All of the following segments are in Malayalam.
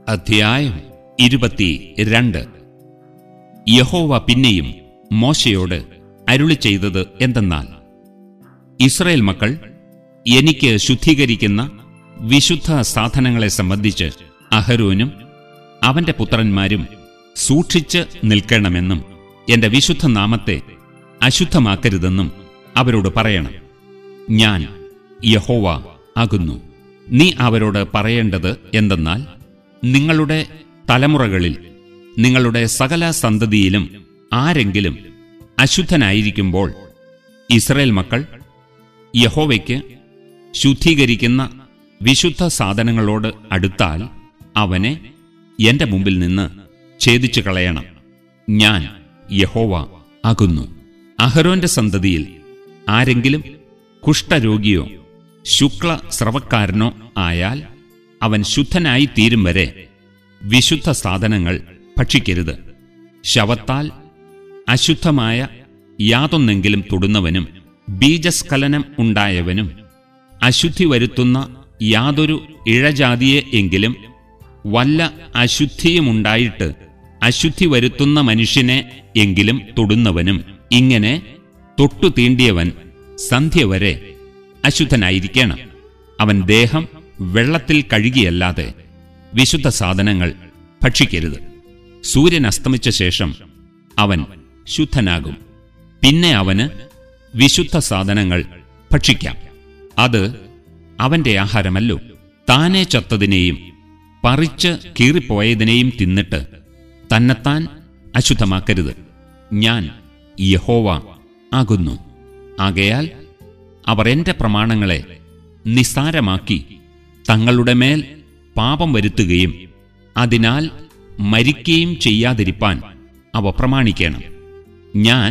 അധ്യായം ഇരുപത്തി രണ്ട് യഹോവ പിന്നെയും മോശയോട് അരുളി ചെയ്തത് എന്തെന്നാൽ ഇസ്രയേൽ മക്കൾ എനിക്ക് ശുദ്ധീകരിക്കുന്ന വിശുദ്ധ സാധനങ്ങളെ സംബന്ധിച്ച് അഹരോനും അവന്റെ പുത്രന്മാരും സൂക്ഷിച്ച് നിൽക്കണമെന്നും എന്റെ വിശുദ്ധ നാമത്തെ അശുദ്ധമാക്കരുതെന്നും അവരോട് പറയണം ഞാൻ യഹോവ ആകുന്നു നീ അവരോട് പറയേണ്ടത് എന്തെന്നാൽ നിങ്ങളുടെ തലമുറകളിൽ നിങ്ങളുടെ സകല സന്തതിയിലും ആരെങ്കിലും അശുദ്ധനായിരിക്കുമ്പോൾ ഇസ്രയേൽ മക്കൾ യഹോവയ്ക്ക് ശുദ്ധീകരിക്കുന്ന വിശുദ്ധ സാധനങ്ങളോട് അടുത്താൽ അവനെ എന്റെ മുമ്പിൽ നിന്ന് ഛേദിച്ചു കളയണം ഞാൻ യഹോവ ആകുന്നു അഹരോന്റെ സന്തതിയിൽ ആരെങ്കിലും കുഷ്ഠരോഗിയോ ശുക്ല സ്രവക്കാരനോ ആയാൽ അവൻ ശുദ്ധനായി തീരും വരെ വിശുദ്ധ സാധനങ്ങൾ ഭക്ഷിക്കരുത് ശവത്താൽ അശുദ്ധമായ യാതൊന്നെങ്കിലും തൊടുന്നവനും ബീജസ്ഖലനം ഉണ്ടായവനും അശുദ്ധി വരുത്തുന്ന യാതൊരു ഇഴജാതിയെ എങ്കിലും വല്ല അശുദ്ധിയുമുണ്ടായിട്ട് അശുദ്ധി വരുത്തുന്ന മനുഷ്യനെ എങ്കിലും തൊടുന്നവനും ഇങ്ങനെ തൊട്ടു തീണ്ടിയവൻ സന്ധ്യ വരെ അശുദ്ധനായിരിക്കണം അവൻ ദേഹം വെള്ളത്തിൽ കഴുകിയല്ലാതെ വിശുദ്ധ സാധനങ്ങൾ ഭക്ഷിക്കരുത് സൂര്യൻ അസ്തമിച്ച ശേഷം അവൻ ശുദ്ധനാകും പിന്നെ അവന് വിശുദ്ധ സാധനങ്ങൾ ഭക്ഷിക്കാം അത് അവന്റെ ആഹാരമല്ലോ താനെ ചത്തതിനെയും പറിച്ച് കീറിപ്പോയതിനെയും തിന്നിട്ട് തന്നെത്താൻ അശുദ്ധമാക്കരുത് ഞാൻ യഹോവ ആകുന്നു ആകയാൽ അവർ എന്റെ പ്രമാണങ്ങളെ നിസ്സാരമാക്കി തങ്ങളുടെ മേൽ പാപം വരുത്തുകയും അതിനാൽ മരിക്കുകയും ചെയ്യാതിരിപ്പാൻ അവ പ്രമാണിക്കണം ഞാൻ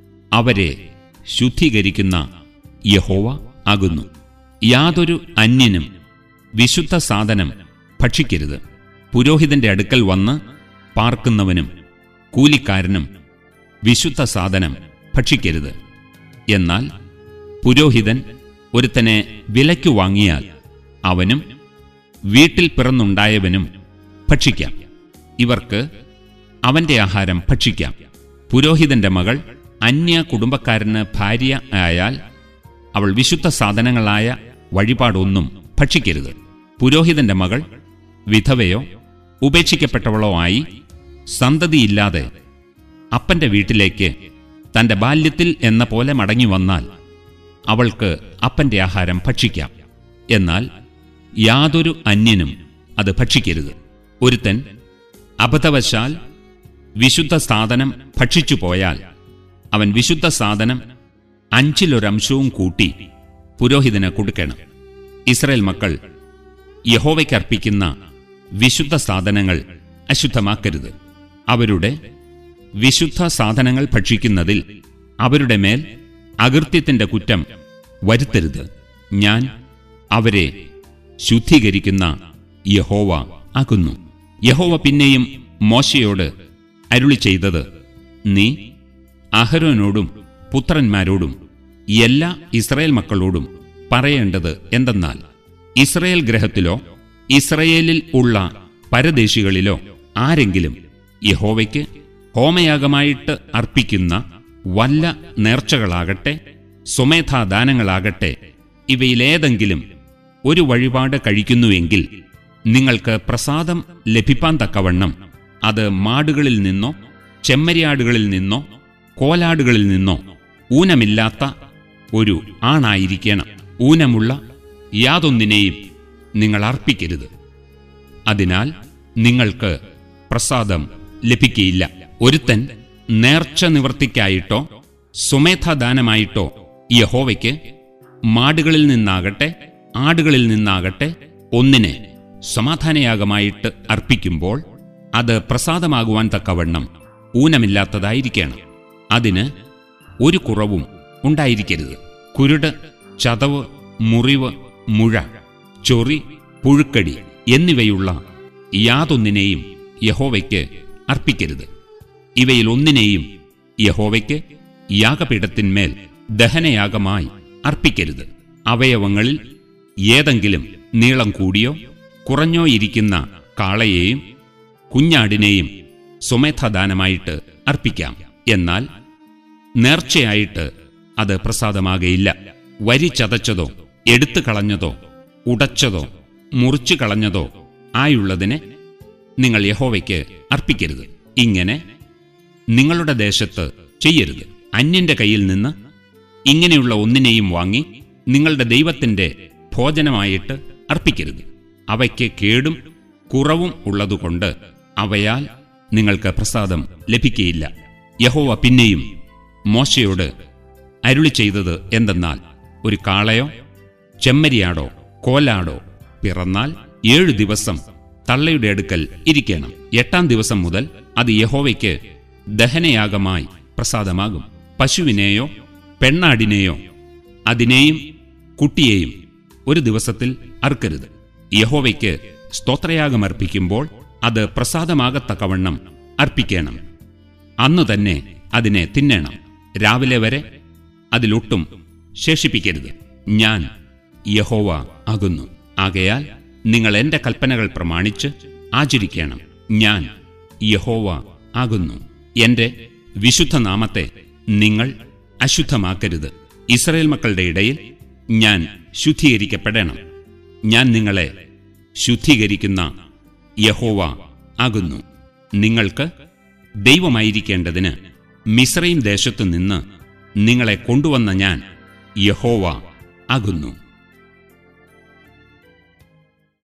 അവരെ ശുദ്ധീകരിക്കുന്ന യഹോവ ആകുന്നു യാതൊരു അന്യനും വിശുദ്ധ സാധനം ഭക്ഷിക്കരുത് പുരോഹിതന്റെ അടുക്കൽ വന്ന് പാർക്കുന്നവനും കൂലിക്കാരനും വിശുദ്ധ സാധനം ഭക്ഷിക്കരുത് എന്നാൽ പുരോഹിതൻ ഒരുത്തനെ വിലയ്ക്കു വാങ്ങിയാൽ അവനും വീട്ടിൽ പിറന്നുണ്ടായവനും ഭക്ഷിക്കാം ഇവർക്ക് അവന്റെ ആഹാരം ഭക്ഷിക്കാം പുരോഹിതന്റെ മകൾ അന്യ കുടുംബക്കാരന് ഭാര്യ ആയാൽ അവൾ വിശുദ്ധ സാധനങ്ങളായ വഴിപാടൊന്നും ഭക്ഷിക്കരുത് പുരോഹിതന്റെ മകൾ വിധവയോ ഉപേക്ഷിക്കപ്പെട്ടവളോ ആയി സന്തതിയില്ലാതെ അപ്പന്റെ വീട്ടിലേക്ക് തന്റെ ബാല്യത്തിൽ എന്ന പോലെ മടങ്ങി വന്നാൽ അവൾക്ക് അപ്പന്റെ ആഹാരം ഭക്ഷിക്കാം എന്നാൽ യാതൊരു അന്യനും അത് ഭക്ഷിക്കരുത് ഒരുത്തൻ അബദ്ധവശാൽ വിശുദ്ധ സാധനം ഭക്ഷിച്ചു പോയാൽ അവൻ വിശുദ്ധ സാധനം അഞ്ചിലൊരംശവും കൂട്ടി പുരോഹിതന് കൊടുക്കണം ഇസ്രയേൽ മക്കൾ യഹോവയ്ക്കർപ്പിക്കുന്ന വിശുദ്ധ സാധനങ്ങൾ അശുദ്ധമാക്കരുത് അവരുടെ വിശുദ്ധ സാധനങ്ങൾ ഭക്ഷിക്കുന്നതിൽ അവരുടെ മേൽ അകൃത്യത്തിന്റെ കുറ്റം വരുത്തരുത് ഞാൻ അവരെ ശുദ്ധീകരിക്കുന്ന യഹോവ ആകുന്നു യഹോവ പിന്നെയും മോശയോട് അരുളി ചെയ്തത് നീ അഹരോനോടും പുത്രന്മാരോടും എല്ലാ ഇസ്രയേൽ മക്കളോടും പറയേണ്ടത് എന്തെന്നാൽ ഇസ്രയേൽ ഗ്രഹത്തിലോ ഇസ്രയേലിൽ ഉള്ള പരദേശികളിലോ ആരെങ്കിലും യഹോവയ്ക്ക് ഹോമയാഗമായിട്ട് അർപ്പിക്കുന്ന വല്ല നേർച്ചകളാകട്ടെ സ്വമേധാദാനങ്ങളാകട്ടെ ഇവയിലേതെങ്കിലും ഒരു വഴിപാട് കഴിക്കുന്നുവെങ്കിൽ നിങ്ങൾക്ക് പ്രസാദം ലഭിപ്പാൻ തക്കവണ്ണം അത് മാടുകളിൽ നിന്നോ ചെമ്മരിയാടുകളിൽ നിന്നോ കോലാടുകളിൽ നിന്നോ ഊനമില്ലാത്ത ഒരു ആണായിരിക്കണം ഊനമുള്ള യാതൊന്നിനെയും നിങ്ങൾ അർപ്പിക്കരുത് അതിനാൽ നിങ്ങൾക്ക് പ്രസാദം ലഭിക്കയില്ല ഒരുത്തൻ നേർച്ച നിവർത്തിക്കായിട്ടോ സുമേധാദാനമായിട്ടോ യഹോവയ്ക്ക് മാടുകളിൽ നിന്നാകട്ടെ ആടുകളിൽ നിന്നാകട്ടെ ഒന്നിനെ സമാധാനയാഗമായിട്ട് അർപ്പിക്കുമ്പോൾ അത് പ്രസാദമാകുവാൻ തക്കവണ്ണം ഊനമില്ലാത്തതായിരിക്കണം അതിന് ഒരു കുറവും ഉണ്ടായിരിക്കരുത് കുരുട് ചതവ് മുറിവ് മുഴ ചൊറി പുഴുക്കടി എന്നിവയുള്ള യാതൊന്നിനെയും യഹോവയ്ക്ക് അർപ്പിക്കരുത് ഇവയിൽ ഒന്നിനെയും യഹോവയ്ക്ക് യാഗപീഠത്തിന്മേൽ ദഹനയാഗമായി അർപ്പിക്കരുത് അവയവങ്ങളിൽ ഏതെങ്കിലും നീളം കൂടിയോ കുറഞ്ഞോ ഇരിക്കുന്ന കാളയെയും കുഞ്ഞാടിനെയും സ്വമേധാദാനമായിട്ട് അർപ്പിക്കാം എന്നാൽ നേർച്ചയായിട്ട് അത് പ്രസാദമാകയില്ല വരി ചതച്ചതോ എടുത്തു കളഞ്ഞതോ ഉടച്ചതോ മുറിച്ചു കളഞ്ഞതോ ആയുള്ളതിനെ നിങ്ങൾ യഹോവയ്ക്ക് അർപ്പിക്കരുത് ഇങ്ങനെ നിങ്ങളുടെ ദേശത്ത് ചെയ്യരുത് അന്യന്റെ കയ്യിൽ നിന്ന് ഇങ്ങനെയുള്ള ഒന്നിനെയും വാങ്ങി നിങ്ങളുടെ ദൈവത്തിന്റെ ഭോജനമായിട്ട് അർപ്പിക്കരുത് അവയ്ക്ക് കേടും കുറവും ഉള്ളതുകൊണ്ട് അവയാൽ നിങ്ങൾക്ക് പ്രസാദം ലഭിക്കയില്ല യഹോവ പിന്നെയും മോശയോട് അരുളി ചെയ്തത് എന്തെന്നാൽ ഒരു കാളയോ ചെമ്മരിയാടോ കോലാടോ പിറന്നാൽ ഏഴു ദിവസം തള്ളയുടെ അടുക്കൽ ഇരിക്കണം എട്ടാം ദിവസം മുതൽ അത് യഹോവയ്ക്ക് ദഹനയാഗമായി പ്രസാദമാകും പശുവിനെയോ പെണ്ണാടിനെയോ അതിനെയും കുട്ടിയെയും ഒരു ദിവസത്തിൽ അറുക്കരുത് യഹോവയ്ക്ക് സ്തോത്രയാഗമർപ്പിക്കുമ്പോൾ അത് പ്രസാദമാകത്തക്കവണ്ണം അർപ്പിക്കണം അന്നു തന്നെ അതിനെ തിന്നണം രാവിലെ വരെ അതിലൊട്ടും ശേഷിപ്പിക്കരുത് ഞാൻ യഹോവ ആകുന്നു ആകയാൽ നിങ്ങൾ എന്റെ കൽപ്പനകൾ പ്രമാണിച്ച് ആചരിക്കണം ഞാൻ യഹോവ ആകുന്നു എന്റെ വിശുദ്ധ നാമത്തെ നിങ്ങൾ അശുദ്ധമാക്കരുത് ഇസ്രയേൽ മക്കളുടെ ഇടയിൽ ഞാൻ ശുദ്ധീകരിക്കപ്പെടണം ഞാൻ നിങ്ങളെ ശുദ്ധീകരിക്കുന്ന യഹോവ ആകുന്നു നിങ്ങൾക്ക് ദൈവമായിരിക്കേണ്ടതിന് മിശ്രയും ദേശത്തു നിന്ന് നിങ്ങളെ കൊണ്ടുവന്ന ഞാൻ യഹോവ ആകുന്നു